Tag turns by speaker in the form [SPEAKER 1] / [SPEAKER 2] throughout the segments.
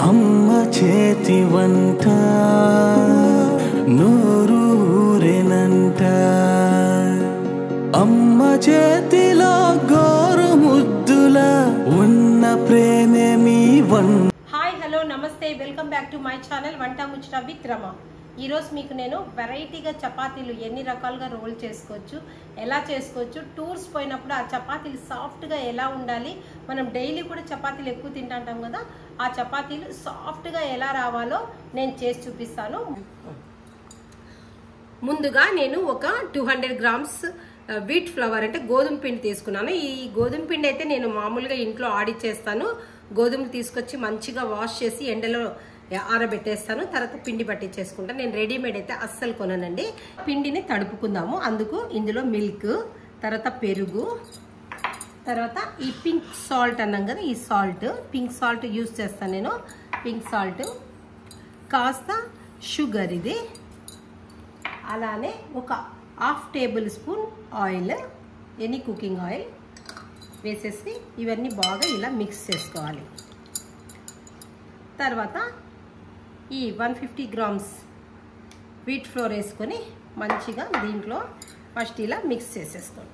[SPEAKER 1] అమ్మ చేతి వంట నూరూరెనంట అమ్మ చేతిలో గోరు ముద్దుల ఉన్న ప్రేమే మీ వంట
[SPEAKER 2] హాయ్ హలో నమస్తే welcome back to my channel వంట ముచ్చట విత్ రమ ఈరోజు మీకు నేను వెరైటీగా చపాతీలు ఎన్ని రకాలుగా రోల్ చేసుకోవచ్చు ఎలా చేసుకోవచ్చు టూర్స్ పోయినప్పుడు ఆ చపాతీలు సాఫ్ట్గా ఎలా ఉండాలి మనం డైలీ కూడా చపాతీలు ఎక్కువ తింటాంటాం కదా ఆ చపాతీలు సాఫ్ట్గా ఎలా రావాలో నేను చేసి చూపిస్తాను ముందుగా నేను ఒక two hundred grams wheat flour అంటే గోధుమ పిండి తీసుకున్నాను ఈ గోధుమ పిండి అయితే నేను మామూలుగా ఇంట్లో ఆడిచ్చేస్తాను గోధుమలు తీసుకొచ్చి మంచిగా వాష్ చేసి ఎండలో ఆరబెట్టేస్తాను తర్వాత పిండి పట్టించేసుకుంటాను నేను రెడీమేడ్ అయితే అస్సలు కొననండి పిండిని తడుపుకుందాము అందుకు ఇందులో మిల్క్ తర్వాత పెరుగు తర్వాత ఈ పింక్ సాల్ట్ అన్నాం కదా ఈ సాల్ట్ పింక్ సాల్ట్ యూస్ చేస్తాను నేను పింక్ సాల్ట్ కాస్త షుగర్ ఇది అలానే ఒక half tablespoon oil any cooking oil వేసేసి ఇవన్నీ బాగా ఇలా మిక్స్ చేసుకోవాలి తర్వాత ఈ one fifty grams wheat flour వేసుకొని మంచిగా దీంట్లో ఫస్ట్ ఇలా మిక్స్ చేసేసుకోండి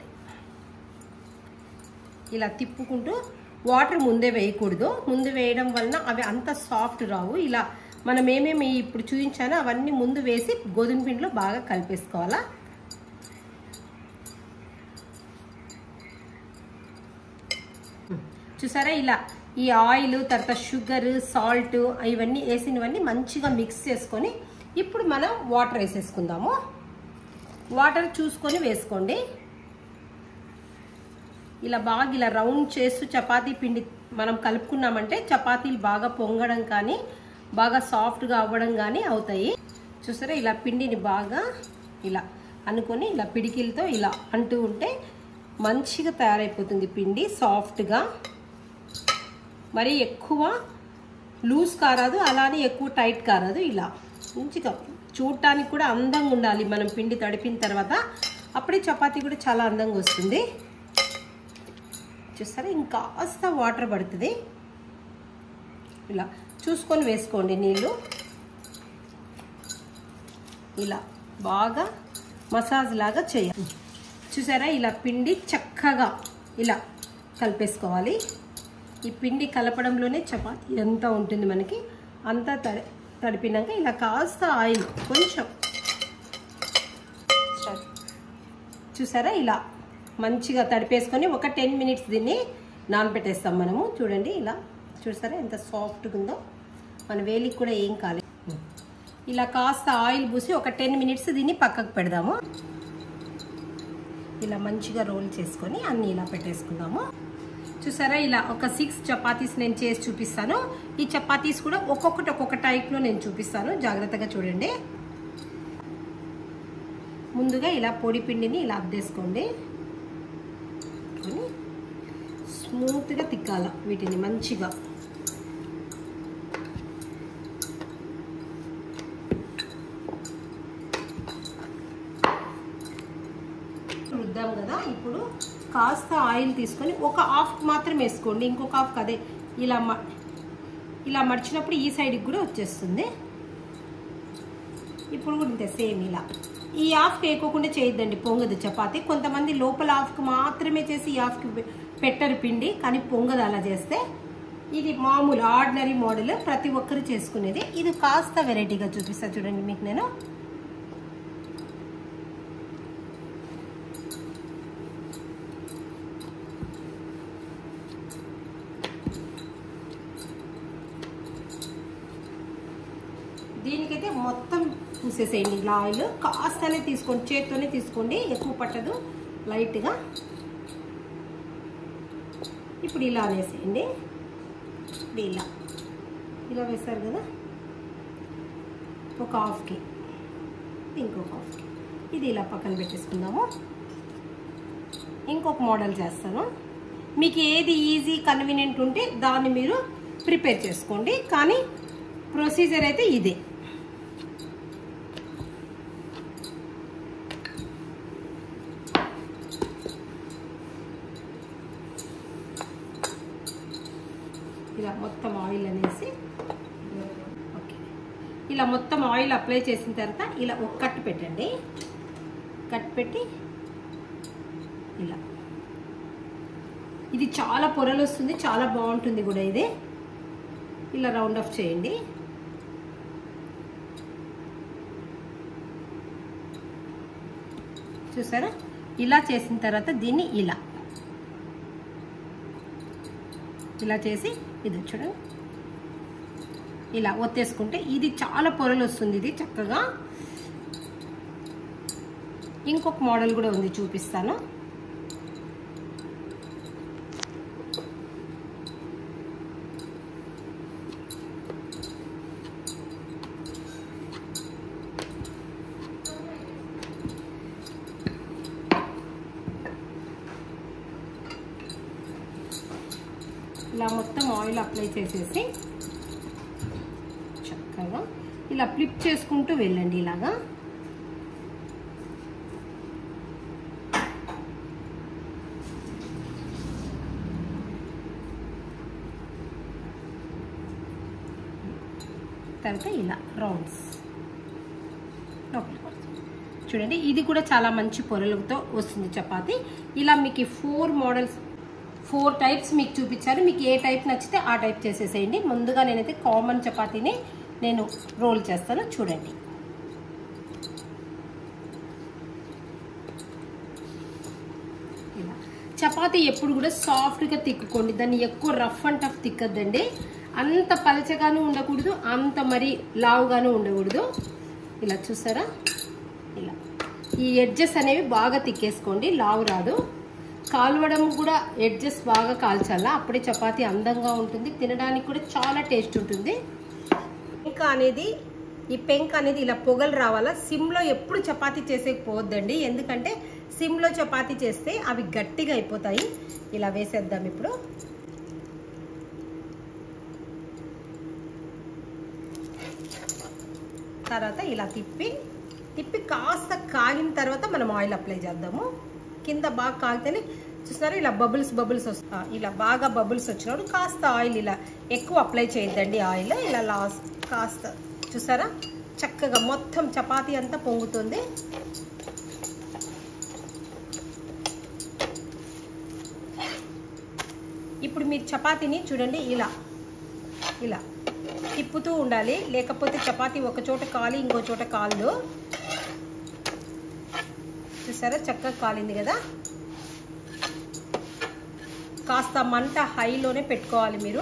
[SPEAKER 2] ఇలా తిప్పుకుంటూ వాటర్ ముందే వేయకూడదు ముందు వేయడం వలన అవి అంత సాఫ్ట్ రావు ఇలా మనం ఏమేమి ఇప్పుడు చూపించానో అవన్నీ ముందు వేసి గోధుమ పిండిలో బాగా కలిపేసుకోవాలా చూసారా ఇలా ఈ ఆయిల్ తర్వాత షుగర్ సాల్ట్ ఇవన్నీ వేసినవన్నీ మంచిగా మిక్స్ చేసుకొని ఇప్పుడు మనం వాటర్ వేసేసుకుందాము వాటర్ చూసుకొని వేసుకోండి ఇలా బాగా ఇలా రౌండ్ చేస్తూ చపాతీ పిండి మనం కలుపుకున్నామంటే చపాతీలు బాగా పొంగడం కానీ బాగా సాఫ్ట్గా అవ్వడం కానీ అవుతాయి చూసారా ఇలా పిండిని బాగా ఇలా అనుకొని ఇలా పిడికిలతో ఇలా అంటూ ఉంటే మంచిగా తయారైపోతుంది పిండి సాఫ్ట్గా మరి ఎక్కువ లూజ్ కారాదు అలానే ఎక్కువ టైట్ కారాదు ఇలా మంచిగా చూడటానికి కూడా అందంగా ఉండాలి మనం పిండి తడిపిన తర్వాత అప్పుడే చపాతీ కూడా చాలా అందంగా వస్తుంది చూస్తారా ఇంకాస్త వాటర్ పడుతుంది ఇలా చూసుకొని వేసుకోండి నీళ్ళు ఇలా బాగా మసాజ్ లాగా చేయాలి చూసారా ఇలా పిండి చక్కగా ఇలా కలిపేసుకోవాలి ఈ పిండి కలపడంలోనే చపాతీ ఎంత ఉంటుంది మనకి అంతా తడి తడిపినాక ఇలా కాస్త ఆయిల్ కొంచెం చూసారా ఇలా మంచిగా తడిపేసుకొని ఒక టెన్ మినిట్స్ దీన్ని నానబెట్టేస్తాం మనము చూడండి ఇలా చూసారా ఎంత సాఫ్ట్గా ఉందో మన వేలికి కూడా ఏం కాలేదు ఇలా కాస్త ఆయిల్ పూసి ఒక టెన్ మినిట్స్ దీన్ని పక్కకు పెడదాము ఇలా మంచిగా రోల్ చేసుకొని అన్ని ఇలా పెట్టేసుకుందాము చూసారా ఇలా ఒక సిక్స్ చపాతీస్ నేను చేసి చూపిస్తాను ఈ చపాతీస్ కూడా ఒక్కొక్కటి ఒక్కొక్క టైప్లో నేను చూపిస్తాను జాగ్రత్తగా చూడండి ముందుగా ఇలా పొడి పిండిని ఇలా అద్దేసుకోండి స్మూత్గా తిక్కాల వీటిని మంచిగా రుద్దాం కదా ఇప్పుడు కాస్త ఆయిల్ తీసుకొని ఒక హాఫ్ మాత్రం వేసుకోండి ఇంకొక హాఫ్ అదే ఇలా ఇలా మడిచినప్పుడు ఈ సైడ్కి కూడా వచ్చేస్తుంది ఇప్పుడు కూడా ఇంతే సేమ్ ఇలా ఈ హాఫ్కి వేయకోకుండా చేయొద్దండి పొంగదు చపాతి కొంతమంది లోపల హాఫ్కి మాత్రమే చేసి ఈ హాఫ్కి పెట్టరు పిండి కానీ పొంగదు అలా చేస్తే ఇది మామూలు ఆర్డినరీ మోడల్ ప్రతి ఒక్కరు చేసుకునేది ఇది కాస్త వెరైటీగా చూపిస్తా చూడండి మీకు నేను దీనికైతే మొత్తం పూసేసేయండి ఇలా ఆయిల్ కాస్తనే తీసుకోండి చేత్తోనే తీసుకోండి ఎక్కువ పట్టదు లైట్గా ఇప్పుడు ఇలా వేసేయండి ఇప్పుడు ఇలా ఇలా వేసారు కదా ఒక హాఫ్కి ఇంకొక హాఫ్కి ఇది ఇలా పక్కన పెట్టేసుకుందాము ఇంకొక మోడల్ చేస్తాను మీకు ఏది ఈజీ కన్వీనియంట్ ఉంటే దాన్ని మీరు ప్రిపేర్ చేసుకోండి కానీ ప్రొసీజర్ అయితే ఇదే ఇలా మొత్తం ఆయిల్ అనేసి ఇలా మొత్తం ఆయిల్ అప్లై చేసిన తర్వాత ఇలా ఒక కట్ పెట్టండి కట్ పెట్టి ఇలా ఇది చాలా పొరలు వస్తుంది చాలా బాగుంటుంది కూడా ఇది ఇలా రౌండ్ ఆఫ్ చేయండి చూసారా ఇలా చేసిన తర్వాత దీన్ని ఇలా ఇలా చేసి ఇది చూడండి ఇలా ఒత్తేసుకుంటే ఇది చాలా పొరలు వస్తుంది ఇది చక్కగా ఇంకొక మోడల్ కూడా ఉంది చూపిస్తాను ఇలా మొత్తం ఆయిల్ అప్లై చేసేసి చక్కగా ఇలా ఫ్లిప్ చేసుకుంటూ వెళ్ళండి ఇలాగా తర్వాత ఇలా రౌండ్స్ లోపలికి వస్తుంది. చూడండి ఇది కూడా చాలా మంచి పొరలతో వస్తుంది చపాతి ఇలా మీకు ఫోర్ మోడల్స్ ఫోర్ టైప్స్ మీకు చూపించాను మీకు ఏ టైప్ నచ్చితే ఆ టైప్ చేసేసేయండి ముందుగా నేనైతే కామన్ చపాతీని నేను రోల్ చేస్తాను చూడండి ఇలా చపాతీ ఎప్పుడు కూడా సాఫ్ట్గా తిక్కుకోండి దాన్ని ఎక్కువ రఫ్ అండ్ టఫ్ తిక్కద్దండి అంత పలచగాను ఉండకూడదు అంత మరి లావుగాను ఉండకూడదు ఇలా చూసారా ఇలా ఈ ఎడ్జెస్ అనేవి బాగా తిక్కేసుకోండి లావు రాదు కాల్వడం కూడా ఎడ్జెస్ బాగా కాల్చాలా అప్పుడే చపాతీ అందంగా ఉంటుంది తినడానికి కూడా చాలా టేస్ట్ ఉంటుంది ఇంకా అనేది ఈ పెంక్ అనేది ఇలా పొగలు రావాలా సిమ్లో ఎప్పుడు చపాతీ చేసేకపోవద్దండి ఎందుకంటే సిమ్లో చపాతీ చేస్తే అవి గట్టిగా అయిపోతాయి ఇలా వేసేద్దాం ఇప్పుడు తర్వాత ఇలా తిప్పి తిప్పి కాస్త కాగిన తర్వాత మనం ఆయిల్ అప్లై చేద్దాము కింద బాగా కాగితేనే చూసారా ఇలా బబుల్స్ బబుల్స్ వస్తా ఇలా బాగా బబుల్స్ వచ్చినప్పుడు కాస్త ఆయిల్ ఇలా ఎక్కువ అప్లై చేయొద్దండి ఆయిల్ ఇలా లాస్ట్ కాస్త చూసారా చక్కగా మొత్తం చపాతీ అంతా పొంగుతుంది ఇప్పుడు మీరు చపాతీని చూడండి ఇలా ఇలా తిప్పుతూ ఉండాలి లేకపోతే చపాతీ ఒక చోట కాలి ఇంకో చోట కాలదు చూసారా చక్కగా కాలింది కదా కాస్త మంట హైలోనే పెట్టుకోవాలి మీరు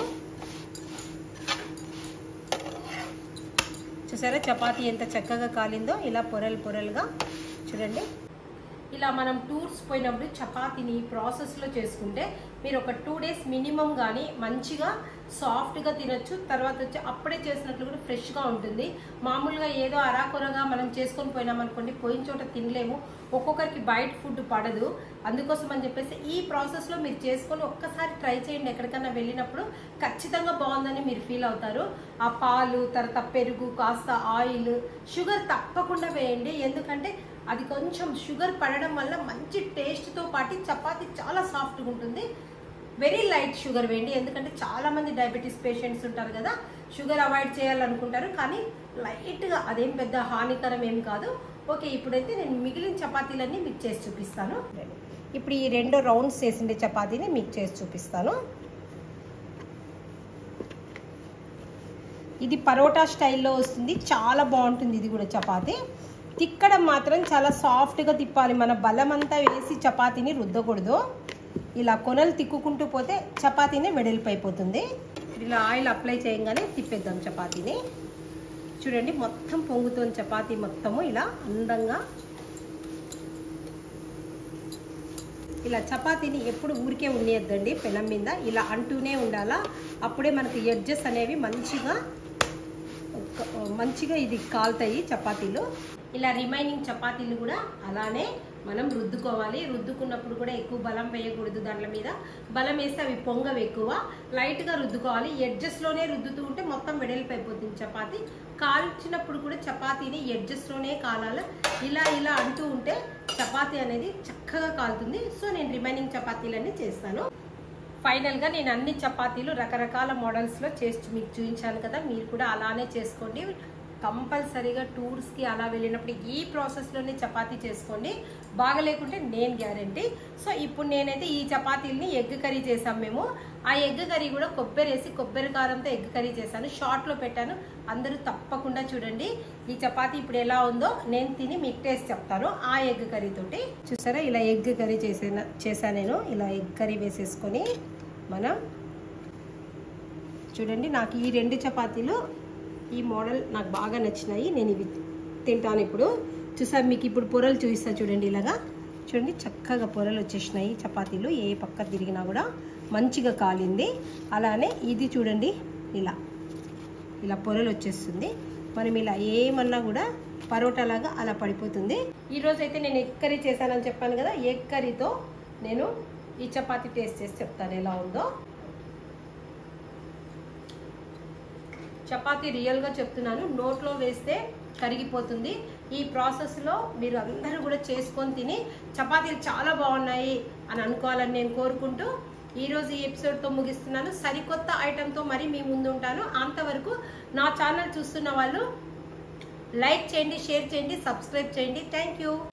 [SPEAKER 2] చూసారా చపాతీ ఎంత చక్కగా కాలిందో ఇలా పొరలు పొరలుగా చూడండి ఇలా మనం టూర్స్ పోయినప్పుడు చపాతీని ప్రాసెస్లో చేసుకుంటే మీరు ఒక టూ డేస్ మినిమం కానీ మంచిగా సాఫ్ట్గా తినొచ్చు తర్వాత వచ్చి అప్పుడే చేసినట్లు కూడా ఫ్రెష్గా ఉంటుంది మామూలుగా ఏదో అరాకొరగా మనం చేసుకొని పోయినామనుకోండి పోయిన చోట తినలేము ఒక్కొక్కరికి బయట ఫుడ్ పడదు అందుకోసం అని చెప్పేసి ఈ ప్రాసెస్లో మీరు చేసుకొని ఒక్కసారి ట్రై చేయండి ఎక్కడికైనా వెళ్ళినప్పుడు ఖచ్చితంగా బాగుందని మీరు ఫీల్ అవుతారు ఆ పాలు తర్వాత పెరుగు కాస్త ఆయిల్ షుగర్ తప్పకుండా వేయండి ఎందుకంటే అది కొంచెం షుగర్ పడడం వల్ల మంచి టేస్ట్తో పాటు చపాతీ చాలా సాఫ్ట్గా ఉంటుంది వెరీ లైట్ షుగర్ వేయండి ఎందుకంటే చాలా మంది డయాబెటీస్ పేషెంట్స్ ఉంటారు కదా షుగర్ అవాయిడ్ చేయాలనుకుంటారు కానీ లైట్గా అదేం పెద్ద హానికరం ఏం కాదు ఓకే ఇప్పుడైతే నేను మిగిలిన చపాతీలన్నీ మీకు చేసి చూపిస్తాను ఇప్పుడు ఈ రెండు రౌండ్స్ చేసిండే చపాతీని మీకు చేసి చూపిస్తాను ఇది పరోటా స్టైల్లో వస్తుంది చాలా బాగుంటుంది ఇది కూడా చపాతీ తిక్కడం మాత్రం చాలా సాఫ్ట్గా తిప్పాలి మన బలం అంతా వేసి చపాతీని రుద్దకూడదు ఇలా కొనలు తిక్కుకుంటూ పోతే చపాతీనే వెడల్పైపోతుంది ఇలా ఆయిల్ అప్లై చేయగానే తిప్పేద్దాం చపాతీని చూడండి మొత్తం పొంగుతుంది చపాతీ మొత్తము ఇలా అందంగా ఇలా చపాతీని ఎప్పుడు ఊరికే ఉండేద్దండి పెనం మీద ఇలా అంటూనే ఉండాలా అప్పుడే మనకి ఎడ్జెస్ అనేవి మంచిగా మంచిగా ఇది కాలుతాయి చపాతీలు ఇలా రిమైనింగ్ చపాతీలు కూడా అలానే మనం రుద్దుకోవాలి రుద్దుకున్నప్పుడు కూడా ఎక్కువ బలం వేయకూడదు దాంట్ల మీద బలం వేస్తే అవి పొంగవి ఎక్కువ లైట్గా రుద్దుకోవాలి ఎడ్జస్ట్లోనే రుద్దుతూ ఉంటే మొత్తం వెడల్పైపోతుంది చపాతీ కాల్చినప్పుడు కూడా చపాతీని ఎడ్జస్ట్లోనే కాలాలి ఇలా ఇలా అంటూ ఉంటే చపాతీ అనేది చక్కగా కాలుతుంది సో నేను రిమైనింగ్ చపాతీలన్నీ చేస్తాను ఫైనల్గా నేను అన్ని చపాతీలు రకరకాల మోడల్స్లో చేసి మీకు చూపించాను కదా మీరు కూడా అలానే చేసుకోండి కంపల్సరీగా టూర్స్కి అలా వెళ్ళినప్పుడు ఈ ప్రాసెస్లోనే చపాతీ చేసుకోండి బాగా లేకుంటే నేను గ్యారంటీ సో ఇప్పుడు నేనైతే ఈ చపాతీలని ఎగ్ కర్రీ చేసాం మేము ఆ ఎగ్ కర్రీ కూడా కొబ్బరి వేసి కొబ్బరి కారంతో ఎగ్ కర్రీ చేశాను షార్ట్లో పెట్టాను అందరూ తప్పకుండా చూడండి ఈ చపాతీ ఇప్పుడు ఎలా ఉందో నేను తిని మీకు టేస్ట్ చెప్తాను ఆ ఎగ్ కర్రీ తోటి చూసారా ఇలా ఎగ్ కర్రీ చేసా చేశాను నేను ఇలా ఎగ్ కర్రీ వేసేసుకొని మనం చూడండి నాకు ఈ రెండు చపాతీలు ఈ మోడల్ నాకు బాగా నచ్చినాయి నేను ఇవి తింటాను ఇప్పుడు చూసారు మీకు ఇప్పుడు పొరలు చూపిస్తా చూడండి ఇలాగా చూడండి చక్కగా పొరలు వచ్చేసినాయి చపాతీలు ఏ పక్క తిరిగినా కూడా మంచిగా కాలింది అలానే ఇది చూడండి ఇలా ఇలా పొరలు వచ్చేస్తుంది మనం ఇలా ఏమన్నా కూడా పరోటాలాగా అలా పడిపోతుంది ఈరోజు అయితే నేను ఎగ్ కర్రీ చేశానని చెప్పాను కదా ఎగ్ కర్రీతో నేను ఈ చపాతీ టేస్ట్ చేసి చెప్తాను ఎలా ఉందో చపాతీ రియల్గా చెప్తున్నాను నోట్లో వేస్తే కరిగిపోతుంది ఈ ప్రాసెస్లో మీరు అందరూ కూడా చేసుకొని తిని చపాతీలు చాలా బాగున్నాయి అని అనుకోవాలని నేను కోరుకుంటూ ఈరోజు ఈ ఎపిసోడ్తో ముగిస్తున్నాను సరికొత్త ఐటెంతో మరీ మీ ముందు ఉంటాను అంతవరకు నా ఛానల్ చూస్తున్న వాళ్ళు లైక్ చేయండి షేర్ చేయండి సబ్స్క్రైబ్ చేయండి థ్యాంక్ యూ